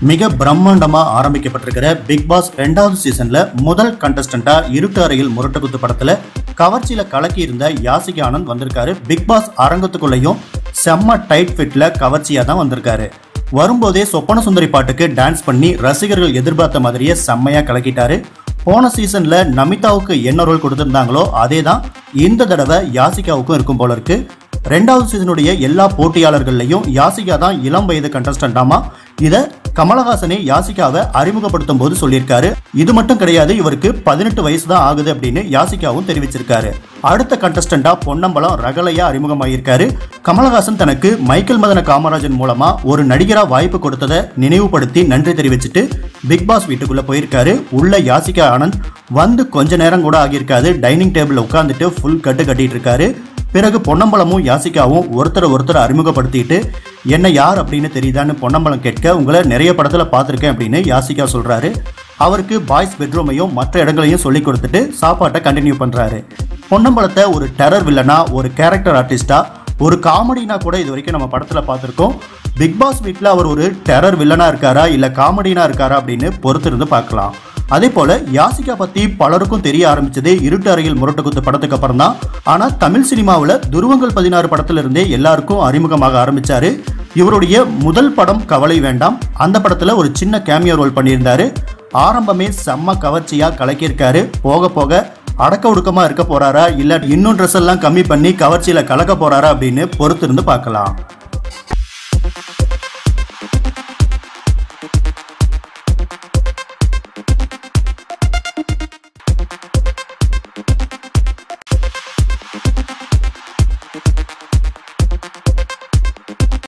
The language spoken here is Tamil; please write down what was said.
மிக பிரம்மாண்டமா ஆரம்பிக்கப்பட்டிருக்கிற பிக் பாஸ் ரெண்டாவது சீசன்ல முதல் கண்டஸ்டண்டா இருட்டு அறையில் முரட்டு குத்து படத்துல கவர்ச்சியில கலக்கி இருந்த யாசிகா ஆனந்த் வந்திருக்காரு பிக் பாஸ் அரங்கத்துக்குள்ளேயும் செம்ம டைட் ஃபிட்ல கவர்ச்சியா தான் வந்திருக்காரு வரும்போதே சொப்பன சுந்தரி பாட்டுக்கு டான்ஸ் பண்ணி ரசிகர்கள் எதிர்பார்த்த மாதிரியே செம்மையா கலக்கிட்டாரு போன சீசன்ல நமிதாவுக்கு என்ன ரோல் கொடுத்திருந்தாங்களோ அதே தான் இந்த தடவை யாசிகாவுக்கும் இருக்கும் போல இருக்கு ரெண்டாவது சீசனுடைய எல்லா போட்டியாளர்கள்லையும் யாசிகா தான் இளம் வயது கண்டஸ்டண்டாமா இதை கமலஹாசனே யாசிகாவை அறிமுகப்படுத்தும் போது சொல்லியிருக்காரு இது மட்டும் கிடையாது இவருக்கு பதினெட்டு வயசு தான் ஆகுது அப்படின்னு யாசிகாவும் தெரிவிச்சிருக்காரு அடுத்த கண்டஸ்டண்டா பொன்னம்பலம் ரகலையா அறிமுகமாயிருக்காரு கமலஹாசன் தனக்கு மைக்கேல் மதன காமராஜன் மூலமா ஒரு நடிகரா வாய்ப்பு கொடுத்ததை நினைவுபடுத்தி நன்றி தெரிவிச்சுட்டு பிக் பாஸ் வீட்டுக்குள்ள போயிருக்காரு உள்ள யாசிகா ஆனந்த் வந்து கொஞ்ச நேரம் கூட ஆகியிருக்காது டைனிங் டேபிள் உட்காந்துட்டு ஃபுல் கட்டு கட்டிட்டு இருக்காரு பிறகு பொன்னம்பலமும் யாசிகாவும் ஒருத்தரை ஒருத்தர் அறிமுகப்படுத்திட்டு என்ன யார் அப்படின்னு தெரியுதான்னு பொன்னம்பலம் கேட்க உங்களை நிறைய படத்தில் பார்த்துருக்கேன் அப்படின்னு யாசிகா சொல்கிறாரு அவருக்கு பாய்ஸ் பெட்ரூமையும் மற்ற இடங்களையும் சொல்லி கொடுத்துட்டு சாப்பாட்டை கண்டினியூ பண்ணுறாரு பொன்னம்பலத்தை ஒரு டெரர் வில்லனா ஒரு கேரக்டர் ஆர்டிஸ்டா ஒரு காமெடினா கூட இது வரைக்கும் நம்ம படத்தில் பார்த்துருக்கோம் பிக் பாஸ் வீட்டில் அவர் ஒரு டெரர் வில்லனா இருக்காரா இல்லை காமெடினா இருக்காரா அப்படின்னு பொறுத்திருந்து பார்க்கலாம் அதே போல யாசிகா பத்தி பலருக்கும் தெரிய ஆரம்பிச்சதே இருட்டு அறையில் முரட்டு குத்து படத்துக்கு அப்புறம் தான் ஆனா தமிழ் சினிமாவில் துருவங்கள் பதினாறு படத்துல இருந்தே எல்லாருக்கும் அறிமுகமாக ஆரம்பிச்சாரு இவருடைய முதல் படம் கவலை வேண்டாம் அந்த படத்துல ஒரு சின்ன கேமியோ ரோல் பண்ணியிருந்தாரு ஆரம்பமே செம்ம கவர்ச்சியா கலக்கியிருக்காரு போக போக அடக்க ஒடுக்கமா இருக்க போறாரா இல்ல இன்னும் ட்ரெஸ் எல்லாம் கம்மி பண்ணி கவர்ச்சியில கலக்க போறாரா அப்படின்னு பொறுத்திருந்து பார்க்கலாம்